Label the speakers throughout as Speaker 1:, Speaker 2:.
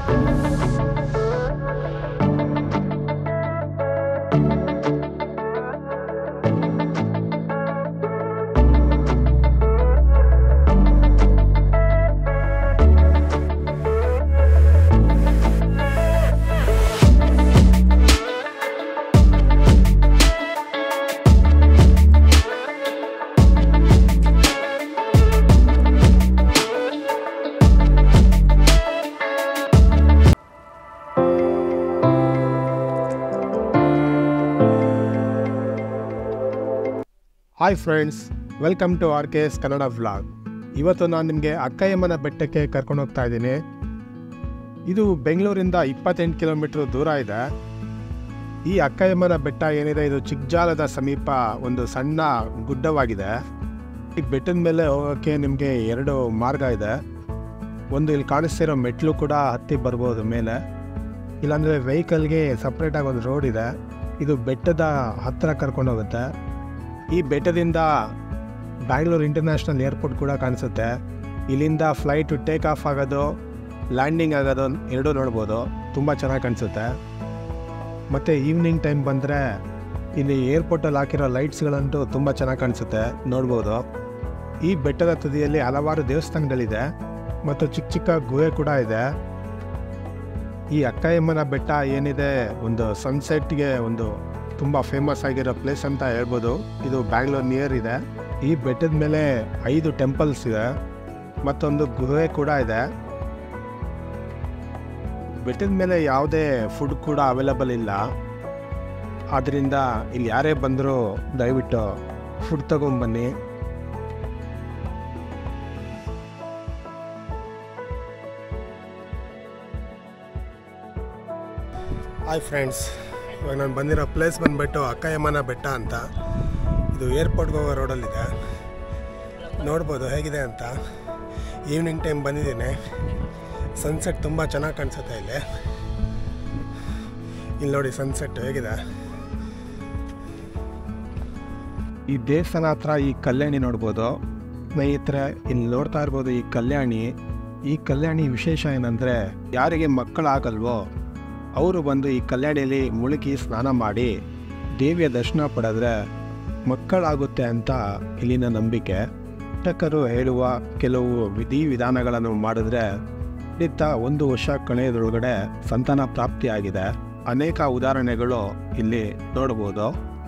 Speaker 1: hi friends welcome to R K S Kannada vlog ಇವತ್ತು ನಾನು ನಿಮಗೆ ಅಕ್ಕಯ್ಯಮ್ಮನ ಬೆಟ್ಟಕ್ಕೆ ಕರ್ಕೊಂಡು ಹೋಗ್ತಾ ಇದ್ದೀನಿ ಇದು ಬೆಂಗಳೂರಿಂದ ಇಪ್ಪತ್ತೆಂಟು ಕಿಲೋಮೀಟ್ರ್ ದೂರ ಇದೆ ಈ ಅಕ್ಕಯ್ಯಮ್ಮನ ಬೆಟ್ಟ ಏನಿದೆ ಇದು ಚಿಕ್ಕಜಾಲದ ಸಮೀಪ ಒಂದು ಸಣ್ಣ ಗುಡ್ಡವಾಗಿದೆ ಈ ಬೆಟ್ಟದ ಮೇಲೆ ಹೋಗೋಕ್ಕೆ ನಿಮಗೆ ಎರಡು ಮಾರ್ಗ ಇದೆ ಒಂದು ಇಲ್ಲಿ ಕಾಣಿಸ್ತಿರೋ ಮೆಟ್ಲು ಕೂಡ ಹತ್ತಿ ಬರ್ಬೋದು ಮೇಲೆ ಇಲ್ಲಾಂದರೆ ವೆಹಿಕಲ್ಗೆ ಸಪ್ರೇಟಾಗಿ ಒಂದು ರೋಡ್ ಇದೆ ಇದು ಬೆಟ್ಟದ ಹತ್ತಿರ ಕರ್ಕೊಂಡು ಹೋಗುತ್ತೆ ಈ ಬೆಟ್ಟದಿಂದ ಬ್ಯಾಂಗ್ಳೂರು ಇಂಟರ್ನ್ಯಾಷನಲ್ ಏರ್ಪೋರ್ಟ್ ಕೂಡ ಕಾಣಿಸುತ್ತೆ ಇಲ್ಲಿಂದ ಫ್ಲೈಟು ಟೇಕ್ ಆಫ್ ಆಗೋದು ಲ್ಯಾಂಡಿಂಗ್ ಆಗೋದು ಎರಡೂ ನೋಡ್ಬೋದು ತುಂಬ ಚೆನ್ನಾಗಿ ಕಾಣಿಸುತ್ತೆ ಮತ್ತು ಈವ್ನಿಂಗ್ ಟೈಮ್ ಬಂದರೆ ಇಲ್ಲಿ ಏರ್ಪೋರ್ಟಲ್ಲಿ ಹಾಕಿರೋ ಲೈಟ್ಸ್ಗಳಂತೂ ತುಂಬ ಚೆನ್ನಾಗಿ ಕಾಣಿಸುತ್ತೆ ನೋಡ್ಬೋದು ಈ ಬೆಟ್ಟದ ತುದಿಯಲ್ಲಿ ಹಲವಾರು ದೇವಸ್ಥಾನಗಳಿದೆ ಮತ್ತು ಚಿಕ್ಕ ಚಿಕ್ಕ ಗುಹೆ ಕೂಡ ಇದೆ ಈ ಅಕ್ಕಯ್ಯಮ್ಮನ ಬೆಟ್ಟ ಏನಿದೆ ಒಂದು ಸನ್ಸೆಟ್ಗೆ ಒಂದು ತುಂಬ ಫೇಮಸ್ ಆಗಿರೋ ಪ್ಲೇಸ್ ಅಂತ ಹೇಳ್ಬೋದು ಇದು ಬ್ಯಾಂಗ್ಳೂರ್ ನಿಯರ್ ಇದೆ ಈ ಬೆಟ್ಟದ ಮೇಲೆ ಐದು ಟೆಂಪಲ್ಸ್ ಇದೆ ಮತ್ತೊಂದು ಗುಹೆ ಕೂಡ ಇದೆ ಬೆಟ್ಟದ ಮೇಲೆ ಯಾವುದೇ ಫುಡ್ ಕೂಡ ಅವೈಲಬಲ್ ಇಲ್ಲ ಆದ್ದರಿಂದ ಇಲ್ಲಿ ಯಾರೇ ಬಂದರೂ ದಯವಿಟ್ಟು ಫುಡ್ ತಗೊಂಬನ್ನಿ ಹಾಯ್ ಫ್ರೆಂಡ್ಸ್ ಇವಾಗ ನಾನು ಬಂದಿರೋ ಪ್ಲೇಸ್ ಬಂದುಬಿಟ್ಟು ಅಕ್ಕಯಮ್ಮನ ಬೆಟ್ಟ ಅಂತ ಇದು ಏರ್ಪೋರ್ಟ್ಗೆ ಹೋಗೋ ರೋಡಲ್ಲಿದೆ ನೋಡ್ಬೋದು ಹೇಗಿದೆ ಅಂತ ಈವ್ನಿಂಗ್ ಟೈಮ್ ಬಂದಿದ್ದೀನಿ ಸನ್ಸೆಟ್ ತುಂಬ ಚೆನ್ನಾಗಿ ಕಾಣಿಸುತ್ತೆ ಇಲ್ಲಿ ಇಲ್ಲಿ ನೋಡಿ ಸನ್ಸೆಟ್ ಹೇಗಿದೆ ಈ ದೇವಸ್ಥಾನ ಹತ್ರ ಈ ಕಲ್ಯಾಣಿ ನೋಡ್ಬೋದು ಸ್ನೇಹಿತರೆ ಇಲ್ಲಿ ನೋಡ್ತಾ ಇರ್ಬೋದು ಈ ಕಲ್ಯಾಣಿ ಈ ಕಲ್ಯಾಣಿ ವಿಶೇಷ ಏನಂದರೆ ಯಾರಿಗೆ ಮಕ್ಕಳಾಗಲ್ವೋ ಅವರು ಬಂದು ಈ ಕಲ್ಯಾಣಿಯಲ್ಲಿ ಮುಳುಗಿ ಸ್ನಾನ ಮಾಡಿ ದೇವಿಯ ದರ್ಶನ ಪಡೆದ್ರೆ ಮಕ್ಕಳಾಗುತ್ತೆ ಅಂತ ಇಲ್ಲಿನ ನಂಬಿಕೆ ಶಿಕ್ಷಕರು ಹೇಳುವ ಕೆಲವು ವಿಧಿ ವಿಧಾನಗಳನ್ನು ಮಾಡಿದ್ರೆ ಖಂಡಿತ ಒಂದು ವರ್ಷ ಕಳೆಯೋದ್ರೊಳಗಡೆ ಸಂತಾನ ಪ್ರಾಪ್ತಿಯಾಗಿದೆ ಅನೇಕ ಉದಾಹರಣೆಗಳು ಇಲ್ಲಿ ನೋಡ್ಬೋದು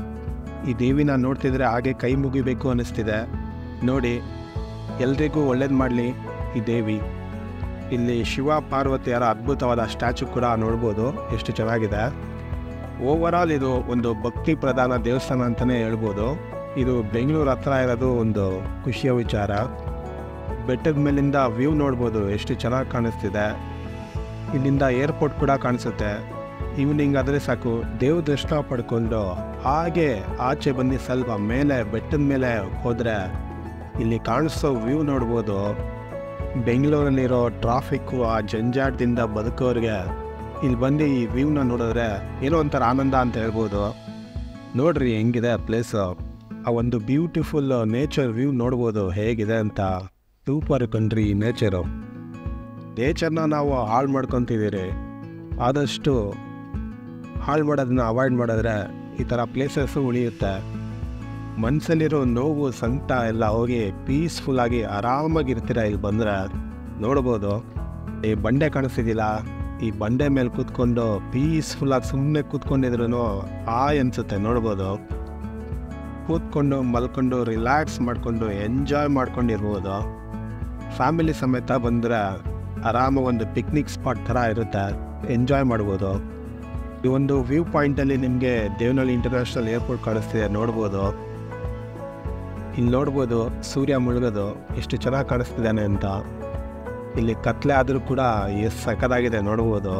Speaker 1: ಈ ದೇವಿನ ನೋಡ್ತಿದ್ರೆ ಹಾಗೆ ಕೈ ಮುಗಿಬೇಕು ಅನ್ನಿಸ್ತಿದೆ ನೋಡಿ ಎಲ್ರಿಗೂ ಒಳ್ಳೇದು ಮಾಡಲಿ ಈ ದೇವಿ ಇಲ್ಲಿ ಶಿವ ಪಾರ್ವತಿಯರ ಅದ್ಭುತವಾದ ಸ್ಟ್ಯಾಚು ಕೂಡ ನೋಡ್ಬೋದು ಎಷ್ಟು ಚೆನ್ನಾಗಿದೆ ಓವರ್ ಆಲ್ ಇದು ಒಂದು ಭಕ್ತಿ ಪ್ರಧಾನ ದೇವಸ್ಥಾನ ಅಂತಲೇ ಹೇಳ್ಬೋದು ಇದು ಬೆಂಗಳೂರು ಹತ್ರ ಇರೋದು ಒಂದು ಖುಷಿಯ ವಿಚಾರ ಬೆಟ್ಟದ ಮೇಲಿಂದ ವ್ಯೂ ನೋಡ್ಬೋದು ಎಷ್ಟು ಚೆನ್ನಾಗಿ ಕಾಣಿಸ್ತಿದೆ ಇಲ್ಲಿಂದ ಏರ್ಪೋರ್ಟ್ ಕೂಡ ಕಾಣಿಸುತ್ತೆ ಈವ್ನಿಂಗ್ ಆದರೆ ಸಾಕು ದೇವ ದರ್ಶನ ಪಡ್ಕೊಂಡು ಹಾಗೆ ಆಚೆ ಬಂದು ಸ್ವಲ್ಪ ಮೇಲೆ ಬೆಟ್ಟದ ಮೇಲೆ ಹೋದರೆ ಇಲ್ಲಿ ಕಾಣಿಸೋ ವ್ಯೂ ನೋಡ್ಬೋದು ಬೆಂಗಳೂರಲ್ಲಿರೋ ಟ್ರಾಫಿಕ್ಕು ಆ ಜಂಜಾಟದಿಂದ ಬದುಕೋರಿಗೆ ಇಲ್ಲಿ ಬಂದು ಈ ವ್ಯೂನ ನೋಡಿದ್ರೆ ಏನೋ ಒಂಥರ ಆನಂದ ಅಂತ ಹೇಳ್ಬೋದು ನೋಡ್ರಿ ಹೆಂಗಿದೆ ಆ ಪ್ಲೇಸು ಆ ಒಂದು ಬ್ಯೂಟಿಫುಲ್ ನೇಚರ್ ವ್ಯೂ ನೋಡ್ಬೋದು ಹೇಗಿದೆ ಅಂತ ಸೂಪರ್ ಕಣ್ರಿ ಈ ನೇಚರು ನೇಚರ್ನ ನಾವು ಹಾಳು ಮಾಡ್ಕೊತಿದ್ದೀರಿ ಆದಷ್ಟು ಹಾಳು ಮಾಡೋದನ್ನ ಅವಾಯ್ಡ್ ಮಾಡಿದ್ರೆ ಈ ಥರ ಪ್ಲೇಸಸ್ಸು ಉಳಿಯುತ್ತೆ ಮನಸ್ಸಲ್ಲಿರೋ ನೋವು ಸಂಕಟ ಎಲ್ಲ ಹೋಗಿ ಪೀಸ್ಫುಲ್ಲಾಗಿ ಆರಾಮಾಗಿರ್ತೀರ ಇಲ್ಲಿ ಬಂದರೆ ನೋಡ್ಬೋದು ಈ ಬಂಡೆ ಕಾಣಿಸ್ತಿದ್ದಿಲ್ಲ ಈ ಬಂಡೆ ಮೇಲೆ ಕೂತ್ಕೊಂಡು ಪೀಸ್ಫುಲ್ಲಾಗಿ ಸುಮ್ಮನೆ ಕೂತ್ಕೊಂಡಿದ್ರು ಆ ಅನಿಸುತ್ತೆ ನೋಡ್ಬೋದು ಕೂತ್ಕೊಂಡು ಮಲ್ಕೊಂಡು ರಿಲ್ಯಾಕ್ಸ್ ಮಾಡಿಕೊಂಡು ಎಂಜಾಯ್ ಮಾಡ್ಕೊಂಡಿರ್ಬೋದು ಫ್ಯಾಮಿಲಿ ಸಮೇತ ಬಂದರೆ ಆರಾಮಾಗಿ ಒಂದು ಪಿಕ್ನಿಕ್ ಸ್ಪಾಟ್ ಥರ ಇರುತ್ತೆ ಎಂಜಾಯ್ ಮಾಡ್ಬೋದು ಈ ಒಂದು ವ್ಯೂ ಪಾಯಿಂಟಲ್ಲಿ ನಿಮಗೆ ದೇವನಹಳ್ಳಿ ಇಂಟರ್ನ್ಯಾಷನಲ್ ಏರ್ಪೋರ್ಟ್ ಕಾಣಿಸ್ತಿದೆ ನೋಡ್ಬೋದು ಇಲ್ಲಿ ನೋಡ್ಬೋದು ಸೂರ್ಯ ಮುಳುಗೋದು ಎಷ್ಟು ಚೆನ್ನಾಗಿ ಕಾಣಿಸ್ತಿದ್ದಾನೆ ಅಂತ ಇಲ್ಲಿ ಕತ್ಲೆ ಆದರೂ ಕೂಡ ಎಷ್ಟು ಸಕ್ಕದಾಗಿದೆ ನೋಡ್ಬೋದು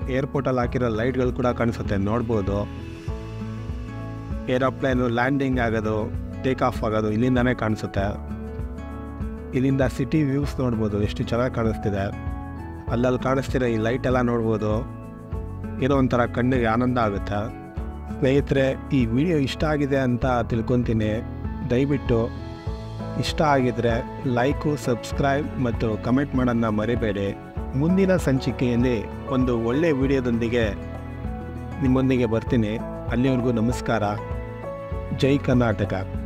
Speaker 1: ಏರ್ಪೋರ್ಟಲ್ಲಿ ಹಾಕಿರೋ ಲೈಟ್ಗಳು ಕೂಡ ಕಾಣಿಸುತ್ತೆ ನೋಡ್ಬೋದು ಏರೋಪ್ಲೇನು ಲ್ಯಾಂಡಿಂಗ್ ಆಗೋದು ಟೇಕ್ ಆಫ್ ಆಗೋದು ಇಲ್ಲಿಂದನೇ ಕಾಣಿಸುತ್ತೆ ಇಲ್ಲಿಂದ ಸಿಟಿ ವ್ಯೂಸ್ ನೋಡ್ಬೋದು ಎಷ್ಟು ಚೆನ್ನಾಗಿ ಕಾಣಿಸ್ತಿದೆ ಅಲ್ಲಲ್ಲಿ ಕಾಣಿಸ್ತಿರೋ ಈ ಲೈಟ್ ಎಲ್ಲ ನೋಡ್ಬೋದು ಏನೋ ಒಂಥರ ಕಣ್ಣಿಗೆ ಆನಂದ ಆಗುತ್ತೆ ಸ್ನೇಹಿತರೆ ಈ ವಿಡಿಯೋ ಇಷ್ಟ ಆಗಿದೆ ಅಂತ ತಿಳ್ಕೊತೀನಿ ದಯವಿಟ್ಟು ಇಷ್ಟ ಆಗಿದ್ರೆ ಲೈಕು ಸಬ್ಸ್ಕ್ರೈಬ್ ಮತ್ತು ಕಮೆಂಟ್ ಮಾಡೋನ್ನ ಮರಿಬೇಡಿ ಮುಂದಿನ ಸಂಚಿಕೆಯಲ್ಲಿ ಒಂದು ಒಳ್ಳೆಯ ವಿಡಿಯೋದೊಂದಿಗೆ ನಿಮ್ಮೊಂದಿಗೆ ಬರ್ತೀನಿ ಅಲ್ಲಿವರೆಗೂ ನಮಸ್ಕಾರ ಜೈ ಕರ್ನಾಟಕ